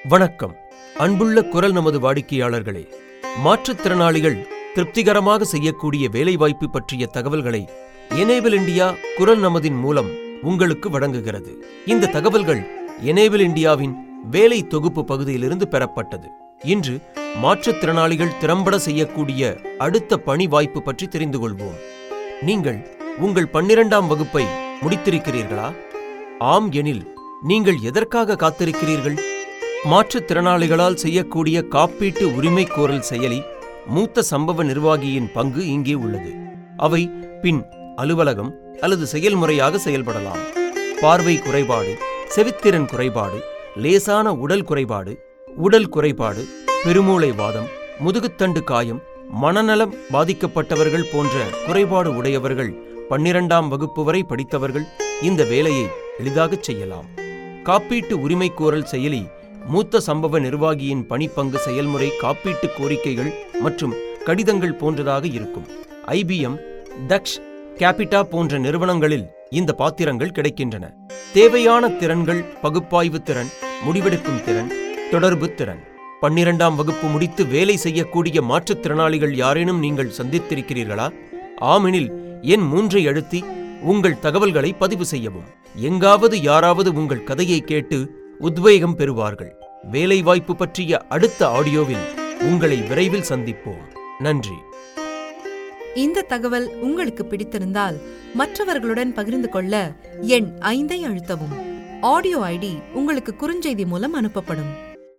வணக்கம் அன்புள்ள குரல் நமது வாடிக்கையாளர்களே மாற்றுத்திறனாளிகள் திருப்திகரமாக செய்யக்கூடிய வேலைவாய்ப்பு பற்றிய தகவல்களை எனேபிள் இந்தியா குரல் நமதின் மூலம் உங்களுக்கு வழங்குகிறது இந்த தகவல்கள் எனேபிள் இந்தியாவின் வேலை தொகுப்பு பகுதியிலிருந்து பெறப்பட்டது இன்று மாற்றுத்திறனாளிகள் திறம்பட செய்யக்கூடிய அடுத்த பணி வாய்ப்பு பற்றி தெரிந்து கொள்வோம் நீங்கள் உங்கள் பன்னிரண்டாம் வகுப்பை முடித்திருக்கிறீர்களா ஆம் எனில் நீங்கள் எதற்காக காத்திருக்கிறீர்கள் மாற்றுத்திறனாளிகளால் செய்யக்கூடிய காப்பீட்டு உரிமை கோரல் செயலி மூத்த சம்பவ நிர்வாகியின் பங்கு இங்கே உள்ளது அவை பின் அலுவலகம் அல்லது செயல்முறையாக செயல்படலாம் பார்வை குறைபாடு செவித்திறன் குறைபாடு லேசான உடல் குறைபாடு உடல் குறைபாடு பெருமூளை வாதம் முதுகுத்தண்டு காயம் மனநலம் பாதிக்கப்பட்டவர்கள் போன்ற குறைபாடு உடையவர்கள் பன்னிரண்டாம் வகுப்பு வரை படித்தவர்கள் இந்த வேலையை எளிதாகச் செய்யலாம் காப்பீட்டு உரிமை கோரல் செயலி மூத்த சம்பவ நிர்வாகியின் பணிப்பங்கு செயல்முறை காப்பீட்டு கோரிக்கைகள் மற்றும் கடிதங்கள் போன்றதாக இருக்கும் ஐபிஎம் தக்ஷ் கேபிட்டா போன்ற நிறுவனங்களில் இந்த பாத்திரங்கள் கிடைக்கின்றன தேவையான திறன்கள் பகுப்பாய்வு திறன் முடிவெடுக்கும் திறன் தொடர்பு திறன் பன்னிரண்டாம் வகுப்பு முடித்து வேலை செய்யக்கூடிய மாற்றுத்திறனாளிகள் யாரேனும் நீங்கள் சந்தித்திருக்கிறீர்களா ஆமெனில் எண் மூன்றை அழுத்தி உங்கள் தகவல்களை பதிவு செய்யவும் எங்காவது யாராவது உங்கள் கதையை கேட்டு உத்வேகம் பெறுவார்கள் வேலைவாய்ப்பு பற்றிய அடுத்த ஆடியோவில் உங்களை விரைவில் சந்திப்போம் நன்றி இந்த தகவல் உங்களுக்கு பிடித்திருந்தால் மற்றவர்களுடன் பகிர்ந்து கொள்ள எண் ஐந்தை அழுத்தவும் ஆடியோ ஐடி உங்களுக்கு குறுஞ்செய்தி மூலம் அனுப்பப்படும்